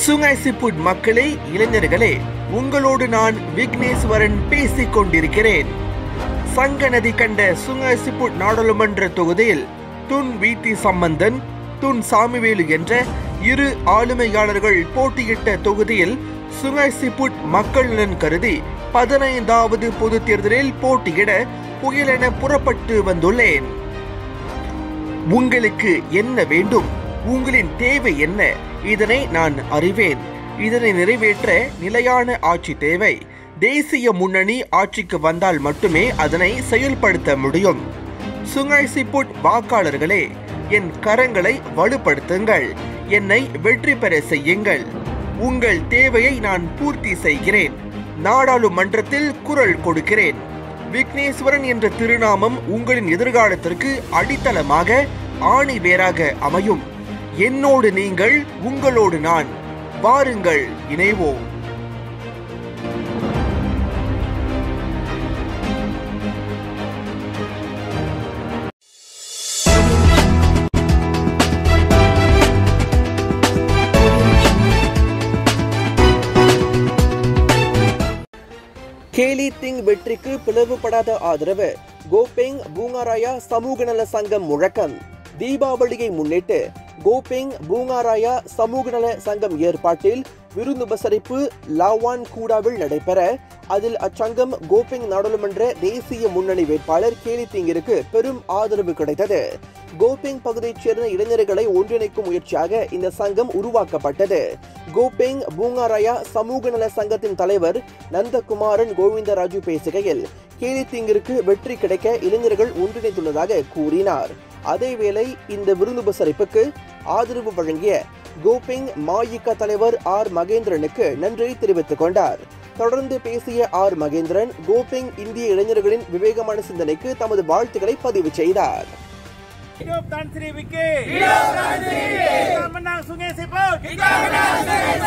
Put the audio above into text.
சுங்காய் சிப்புட் மக்களே இளைஞர்களே உங்களோடு நான் விக்னேஸ்வரன் பேசிக் கொண்டிருக்கிறேன் சங்க நதி கண்ட சுங்காய் சிப்புட் நாடாளுமன்ற தொகுதியில் துன் வீத்தி சம்பந்தன் துன் சாமிவேலு என்ற இரு ஆளுமையாளர்கள் போட்டியிட்ட தொகுதியில் சுங்காய் சிப்புட் மக்கள் நலன் கருதி பதினைந்தாவது பொது தேர்தலில் போட்டியிட புயலென புறப்பட்டு வந்துள்ளேன் உங்களுக்கு என்ன வேண்டும் உங்களின் தேவை என்ன இதனை நான் அறிவேன் இதனை நிறைவேற்ற நிலையான ஆட்சி தேவை தேசிய முன்னணி ஆட்சிக்கு வந்தால் மட்டுமே அதனை செயல்படுத்த முடியும் சுங்காய் சிப்புட் வாக்காளர்களே என் கரங்களை வலுப்படுத்துங்கள் என்னை வெற்றி பெற செய்யுங்கள் உங்கள் தேவையை நான் பூர்த்தி செய்கிறேன் நாடாளுமன்றத்தில் குரல் கொடுக்கிறேன் விக்னேஸ்வரன் என்ற திருநாமம் உங்களின் எதிர்காலத்திற்கு அடித்தளமாக ஆணி வேராக அமையும் என்னோடு நீங்கள் உங்களோடு நான் வாருங்கள் இணைவோம் கேலி திங் வெற்றிக்கு பிளவுபடாத ஆதரவு கோபெங் பூங்காராயா சமூக நல சங்கம் முழக்கம் தீபாவளியை முன்னிட்டு கோபெங் பூங்காராயா சமூக நல சங்கம் ஏற்பாட்டில் விருந்து உபசரிப்பு லாவான் கூடாவில் நடைபெற அதில் அச்சங்கம் கோபெங் நாடாளுமன்ற தேசிய முன்னணி வேட்பாளர் கேலி திங்கிற்கு பெரும் ஆதரவு கிடைத்தது கோபெங் பகுதியைச் சேர்ந்த இளைஞர்களை ஒன்றிணைக்கும் முயற்சியாக இந்த சங்கம் உருவாக்கப்பட்டது கோபெங் பூங்காராயா சமூக நல சங்கத்தின் தலைவர் நந்தகுமாரன் கோவிந்தராஜு பேசுகையில் கேலி திங்கிற்கு வெற்றி கிடைக்க இளைஞர்கள் ஒன்றிணைத்துள்ளதாக கூறினார் அதேவேளை இந்த விருந்து உபசரிப்புக்கு ஆதரவு வழங்கிய கோபிங் மாயிக தலைவர் ஆர் மகேந்திரனுக்கு நன்றி தெரிவித்துக் கொண்டார் தொடர்ந்து பேசிய ஆர் மகேந்திரன் கோபிங் இந்திய இளைஞர்களின் விவேகமான சிந்தனைக்கு தமது வாழ்த்துக்களை பதிவு செய்தார் Hidup Tan Sri Wiki! Hidup Tan Sri Wiki! Kita menang Sungai Siput! Kita menang Sungai